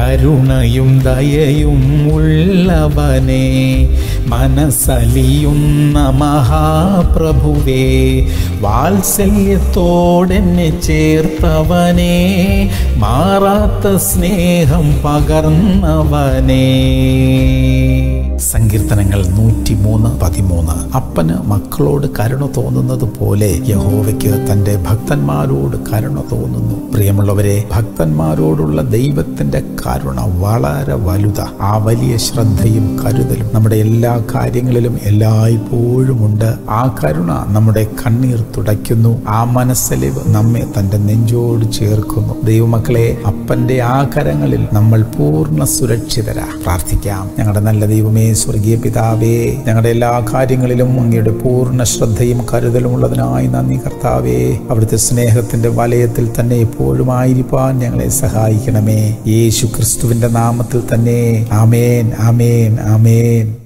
കരുണയും ദയയും ഉള്ളവനെ മനസ്സലിയുന്ന മഹാപ്രഭുവേ വാത്സല്യത്തോടെന്നെ ചേർത്തവനെ മാറാത്ത സ്നേഹം പകർന്നവനേ സങ്കീർത്തനങ്ങൾ നൂറ്റിമൂന്ന് പതിമൂന്ന് അപ്പന് മക്കളോട് കരുണ തോന്നുന്നത് പോലെ യഹോവയ്ക്ക് തൻ്റെ ഭക്തന്മാരോട് കരുണ തോന്നുന്നു പ്രിയമുള്ളവരെ ഭക്തന്മാരോടുള്ള ദൈവത്തിന്റെ കരുണ വളരെ വലുത ആ വലിയ ശ്രദ്ധയും കരുതലും നമ്മുടെ എല്ലാ കാര്യങ്ങളിലും എല്ലായ്പ്പോഴും ഉണ്ട് ആ കരുണ നമ്മുടെ കണ്ണീർ തുടയ്ക്കുന്നു ആ മനസ്സലിവ് നമ്മെ തൻ്റെ നെഞ്ചോട് ചേർക്കുന്നു ദൈവമക്കളെ അപ്പന്റെ ആ കരങ്ങളിൽ നമ്മൾ പൂർണ്ണ സുരക്ഷിതരാ പ്രാർത്ഥിക്കാം ഞങ്ങളുടെ നല്ല ദൈവമേ സ്വർഗീയ പിതാവേ ഞങ്ങളുടെ എല്ലാ കാര്യങ്ങളിലും അങ്ങയുടെ പൂർണ്ണ ശ്രദ്ധയും കരുതലും ഉള്ളതിനായി നന്ദി കർത്താവേ അവിടുത്തെ സ്നേഹത്തിന്റെ വലയത്തിൽ തന്നെ എപ്പോഴും ആയിരിക്കാൻ ഞങ്ങളെ സഹായിക്കണമേ യേശു ക്രിസ്തുവിന്റെ നാമത്തിൽ തന്നെ ആമേൻ ആമേൻ ആമേൻ